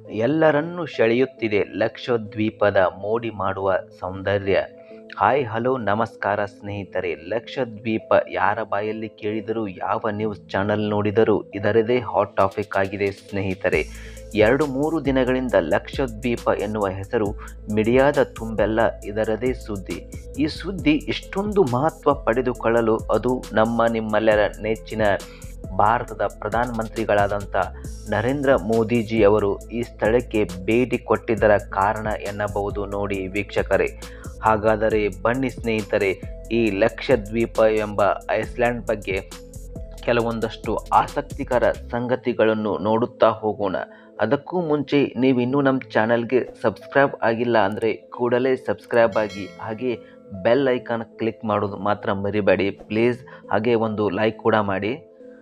ಎಲ್ಲರನ್ನೂ ಸೆಳೆಯುತ್ತಿದೆ ಲಕ್ಷದ್ವೀಪದ ಮೋಡಿ ಮಾಡುವ ಸೌಂದರ್ಯ ಹಾಯ್ ಹಲೋ ನಮಸ್ಕಾರ ಸ್ನೇಹಿತರೆ ಲಕ್ಷದ್ವೀಪ ಯಾರ ಬಾಯಲ್ಲಿ ಕೇಳಿದರೂ ಯಾವ ನ್ಯೂಸ್ ಚಾನಲ್ ನೋಡಿದರೂ ಇದರದೇ ಹಾಟ್ ಟಾಪಿಕ್ ಆಗಿದೆ ಸ್ನೇಹಿತರೆ ಎರಡು ಮೂರು ದಿನಗಳಿಂದ ಲಕ್ಷದ್ವೀಪ ಎನ್ನುವ ಹೆಸರು ಮೀಡಿಯಾದ ತುಂಬೆಲ್ಲ ಇದರದೇ ಸುದ್ದಿ ಈ ಸುದ್ದಿ ಇಷ್ಟೊಂದು ಮಹತ್ವ ಪಡೆದುಕೊಳ್ಳಲು ಅದು ನಮ್ಮ ನಿಮ್ಮೆಲ್ಲರ ನೆಚ್ಚಿನ ಭಾರತದ ಪ್ರಧಾನಮಂತ್ರಿಗಳಾದಂಥ ನರೇಂದ್ರ ಮೋದಿಜಿಯವರು ಈ ಸ್ಥಳಕ್ಕೆ ಭೇಟಿ ಕೊಟ್ಟಿದ್ದರ ಕಾರಣ ಎನ್ನಬಹುದು ನೋಡಿ ವೀಕ್ಷಕರೇ ಹಾಗಾದರೆ ಬನ್ನಿ ಸ್ನೇಹಿತರೆ ಈ ಲಕ್ಷದ್ವೀಪ ಎಂಬ ಐಸ್ಲ್ಯಾಂಡ್ ಬಗ್ಗೆ ಕೆಲವೊಂದಷ್ಟು ಆಸಕ್ತಿಕರ ಸಂಗತಿಗಳನ್ನು ನೋಡುತ್ತಾ ಹೋಗೋಣ ಅದಕ್ಕೂ ಮುಂಚೆ ನೀವು ಇನ್ನೂ ನಮ್ಮ ಚಾನಲ್ಗೆ ಸಬ್ಸ್ಕ್ರೈಬ್ ಆಗಿಲ್ಲ ಅಂದರೆ ಕೂಡಲೇ ಸಬ್ಸ್ಕ್ರೈಬ್ ಆಗಿ ಹಾಗೆ ಬೆಲ್ ಐಕಾನ್ ಕ್ಲಿಕ್ ಮಾಡೋದು ಮಾತ್ರ ಮರಿಬೇಡಿ ಪ್ಲೀಸ್ ಹಾಗೆ ಒಂದು ಲೈಕ್ ಕೂಡ ಮಾಡಿ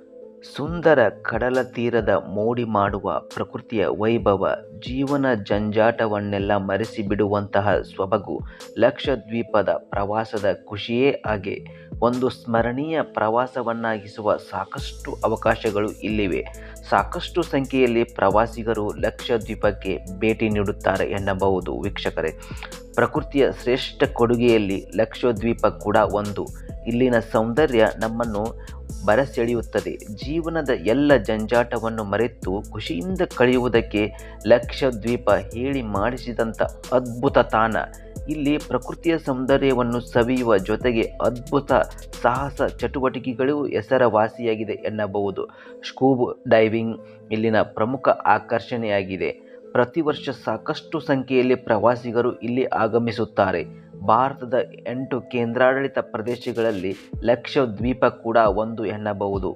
ಸುಂದರ ಕಡಲ ತೀರದ ಮೋಡಿ ಮಾಡುವ ಪ್ರಕೃತಿಯ ವೈಭವ ಜೀವನ ಜಂಜಾಟವನ್ನೆಲ್ಲ ಮರೆಸಿ ಬಿಡುವಂತಹ ಸೊಬಗು ಲಕ್ಷದ್ವೀಪದ ಪ್ರವಾಸದ ಖುಷಿಯೇ ಹಾಗೆ ಒಂದು ಸ್ಮರಣೀಯ ಪ್ರವಾಸವನ್ನಾಗಿಸುವ ಸಾಕಷ್ಟು ಅವಕಾಶಗಳು ಇಲ್ಲಿವೆ ಸಾಕಷ್ಟು ಸಂಖ್ಯೆಯಲ್ಲಿ ಪ್ರವಾಸಿಗರು ಲಕ್ಷದ್ವೀಪಕ್ಕೆ ಭೇಟಿ ನೀಡುತ್ತಾರೆ ಎನ್ನಬಹುದು ವೀಕ್ಷಕರೇ ಪ್ರಕೃತಿಯ ಶ್ರೇಷ್ಠ ಕೊಡುಗೆಯಲ್ಲಿ ಲಕ್ಷದ್ವೀಪ ಕೂಡ ಒಂದು ಇಲ್ಲಿನ ಸೌಂದರ್ಯ ನಮ್ಮನ್ನು ಬರಸೆಳೆಯುತ್ತದೆ ಜೀವನದ ಎಲ್ಲ ಜಂಜಾಟವನ್ನು ಮರೆತು ಖುಷಿಯಿಂದ ಕಳೆಯುವುದಕ್ಕೆ ಲಕ್ಷದ್ವೀಪ ಹೇಳಿ ಮಾಡಿಸಿದಂಥ ಅದ್ಭುತ ತಾಣ ಇಲ್ಲಿ ಪ್ರಕೃತಿಯ ಸೌಂದರ್ಯವನ್ನು ಸವಿಯುವ ಜೊತೆಗೆ ಅದ್ಭುತ ಸಾಹಸ ಚಟುವಟಿಕೆಗಳು ಹೆಸರುವಾಸಿಯಾಗಿದೆ ಎನ್ನಬಹುದು ಸ್ಕೂಬ್ ಡೈವಿಂಗ್ ಇಲ್ಲಿನ ಪ್ರಮುಖ ಆಕರ್ಷಣೆಯಾಗಿದೆ ಪ್ರತಿ ವರ್ಷ ಸಾಕಷ್ಟು ಸಂಖ್ಯೆಯಲ್ಲಿ ಪ್ರವಾಸಿಗರು ಇಲ್ಲಿ ಆಗಮಿಸುತ್ತಾರೆ ಭಾರತದ ಎಂಟು ಕೇಂದ್ರಾಡಳಿತ ಪ್ರದೇಶಗಳಲ್ಲಿ ಲಕ್ಷದ್ವೀಪ ಕೂಡ ಒಂದು ಎನ್ನಬಹುದು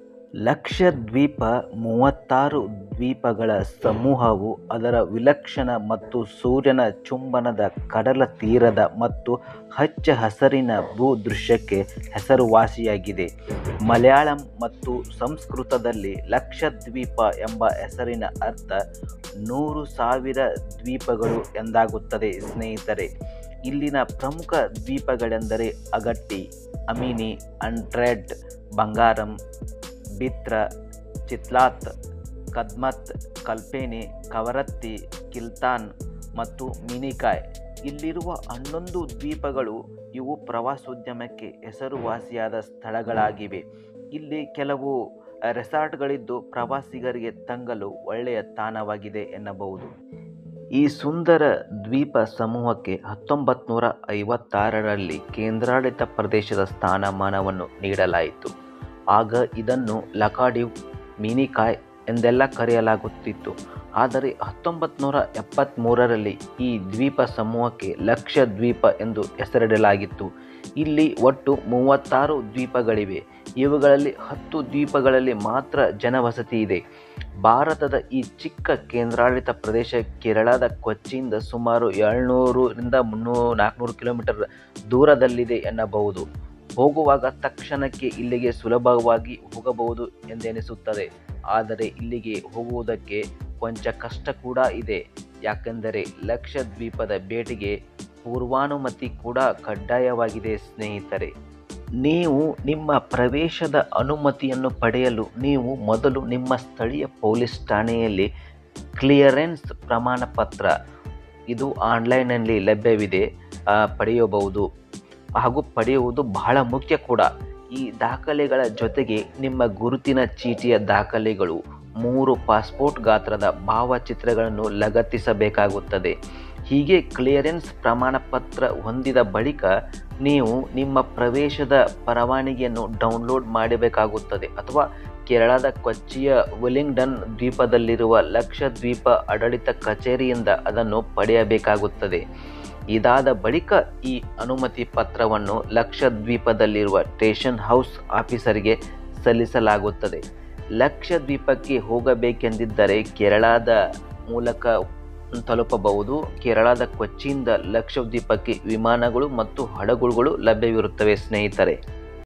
ಲಕ್ಷದ್ವೀಪ ಮೂವತ್ತಾರು ದ್ವೀಪಗಳ ಸಮೂಹವು ಅದರ ವಿಲಕ್ಷಣ ಮತ್ತು ಸೂರ್ಯನ ಚುಂಬನದ ಕಡಲ ತೀರದ ಮತ್ತು ಹಚ್ಚ ಹಸರಿನ ಭೂದೃಶ್ಯಕ್ಕೆ ಹೆಸರುವಾಸಿಯಾಗಿದೆ ಮಲಯಾಳಂ ಮತ್ತು ಸಂಸ್ಕೃತದಲ್ಲಿ ಲಕ್ಷದ್ವೀಪ ಎಂಬ ಹೆಸರಿನ ಅರ್ಥ ನೂರು ಸಾವಿರ ದ್ವೀಪಗಳು ಎಂದಾಗುತ್ತದೆ ಸ್ನೇಹಿತರೆ ಇಲ್ಲಿನ ಪ್ರಮುಖ ದ್ವೀಪಗಳೆಂದರೆ ಅಗಟ್ಟಿ ಅಮಿನಿ ಅಂಟ್ರೆಡ್ ಬಂಗಾರಂ ಬಿತ್ರ ಚಿತ್ಲಾತ್ ಕದ್ಮತ್ ಕಲ್ಪೇನಿ ಕವರತ್ತಿ ಕಿಲ್ತಾನ್ ಮತ್ತು ಮಿನಿಕಾಯ್ ಇಲ್ಲಿರುವ ಹನ್ನೊಂದು ದ್ವೀಪಗಳು ಇವು ಪ್ರವಾಸೋದ್ಯಮಕ್ಕೆ ಹೆಸರುವಾಸಿಯಾದ ಸ್ಥಳಗಳಾಗಿವೆ ಇಲ್ಲಿ ಕೆಲವು ರೆಸಾರ್ಟ್ಗಳಿದ್ದು ಪ್ರವಾಸಿಗರಿಗೆ ತಂಗಲು ಒಳ್ಳೆಯ ತಾಣವಾಗಿದೆ ಎನ್ನಬಹುದು ಈ ಸುಂದರ ದ್ವೀಪ ಸಮೂಹಕ್ಕೆ ಹತ್ತೊಂಬತ್ತು ನೂರ ಐವತ್ತಾರರಲ್ಲಿ ಕೇಂದ್ರಾಡಳಿತ ಪ್ರದೇಶದ ಸ್ಥಾನಮಾನವನ್ನು ನೀಡಲಾಯಿತು ಆಗ ಇದನ್ನು ಲಕಾಡಿವ್ ಮಿನಿಕಾಯ್ ಎಂದೆಲ್ಲ ಕರೆಯಲಾಗುತ್ತಿತ್ತು ಆದರೆ ಹತ್ತೊಂಬತ್ತು ನೂರ ಎಪ್ಪತ್ತ್ಮೂರರಲ್ಲಿ ಈ ದ್ವೀಪ ಸಮೂಹಕ್ಕೆ ಲಕ್ಷ ದ್ವೀಪ ಎಂದು ಹೆಸರಿಡಲಾಗಿತ್ತು ಇಲ್ಲಿ ಒಟ್ಟು ಮೂವತ್ತಾರು ದ್ವೀಪಗಳಿವೆ ಇವುಗಳಲ್ಲಿ ಹತ್ತು ದ್ವೀಪಗಳಲ್ಲಿ ಮಾತ್ರ ಜನವಸತಿ ಇದೆ ಭಾರತದ ಈ ಚಿಕ್ಕ ಕೇಂದ್ರಾಡಳಿತ ಪ್ರದೇಶ ಕೇರಳದ ಕೊಚ್ಚಿಯಿಂದ ಸುಮಾರು ಏಳ್ನೂರರಿಂದ ಮುನ್ನೂರು ನಾಲ್ಕುನೂರು ಕಿಲೋಮೀಟರ್ ದೂರದಲ್ಲಿದೆ ಎನ್ನಬಹುದು ಹೋಗುವಾಗ ತಕ್ಷಣಕ್ಕೆ ಇಲ್ಲಿಗೆ ಸುಲಭವಾಗಿ ಹೋಗಬಹುದು ಎಂದೆನಿಸುತ್ತದೆ ಆದರೆ ಇಲ್ಲಿಗೆ ಹೋಗುವುದಕ್ಕೆ ಕೊಂಚ ಕಷ್ಟ ಕೂಡ ಇದೆ ಯಾಕೆಂದರೆ ಲಕ್ಷದ್ವೀಪದ ಭೇಟಿಗೆ ಪೂರ್ವಾನುಮತಿ ಕೂಡ ಕಡ್ಡಾಯವಾಗಿದೆ ಸ್ನೇಹಿತರೆ ನೀವು ನಿಮ್ಮ ಪ್ರವೇಶದ ಅನುಮತಿಯನ್ನು ಪಡೆಯಲು ನೀವು ಮೊದಲು ನಿಮ್ಮ ಸ್ಥಳೀಯ ಪೊಲೀಸ್ ಠಾಣೆಯಲ್ಲಿ ಕ್ಲಿಯರೆನ್ಸ್ ಪ್ರಮಾಣ ಪತ್ರ ಇದು ಆನ್ಲೈನ್ನಲ್ಲಿ ಲಭ್ಯವಿದೆ ಪಡೆಯಬಹುದು ಹಾಗೂ ಪಡೆಯುವುದು ಬಹಳ ಮುಖ್ಯ ಕೂಡ ಈ ದಾಖಲೆಗಳ ಜೊತೆಗೆ ನಿಮ್ಮ ಗುರುತಿನ ಚೀಟಿಯ ದಾಖಲೆಗಳು ಮೂರು ಪಾಸ್ಪೋರ್ಟ್ ಗಾತ್ರದ ಭಾವಚಿತ್ರಗಳನ್ನು ಲಗತ್ತಿಸಬೇಕಾಗುತ್ತದೆ ಹೀಗೆ ಕ್ಲಿಯರೆನ್ಸ್ ಪ್ರಮಾಣಪತ್ರ ಹೊಂದಿದ ಬಳಿಕ ನೀವು ನಿಮ್ಮ ಪ್ರವೇಶದ ಪರವಾನಗಿಯನ್ನು ಡೌನ್ಲೋಡ್ ಮಾಡಬೇಕಾಗುತ್ತದೆ ಅಥವಾ ಕೇರಳದ ಕೊಚ್ಚಿಯ ವೆಲಿಂಗ್ಡನ್ ದ್ವೀಪದಲ್ಲಿರುವ ಲಕ್ಷದ್ವೀಪ ಆಡಳಿತ ಕಚೇರಿಯಿಂದ ಅದನ್ನು ಪಡೆಯಬೇಕಾಗುತ್ತದೆ ಇದಾದ ಬಳಿಕ ಈ ಅನುಮತಿ ಪತ್ರವನ್ನು ಲಕ್ಷದ್ವೀಪದಲ್ಲಿರುವ ಸ್ಟೇಷನ್ ಹೌಸ್ ಆಫೀಸರ್ಗೆ ಸಲ್ಲಿಸಲಾಗುತ್ತದೆ ಲಕ್ಷದ್ವೀಪಕ್ಕೆ ಹೋಗಬೇಕೆಂದಿದ್ದರೆ ಕೇರಳದ ಮೂಲಕ ತಲುಪಬಹುದು ಕೇರಳದ ಕೊಚ್ಚಿಯಿಂದ ಲಕ್ಷದ್ವೀಪಕ್ಕೆ ವಿಮಾನಗಳು ಮತ್ತು ಹಡಗುಗಳು ಲಭ್ಯವಿರುತ್ತವೆ ಸ್ನೇಹಿತರೆ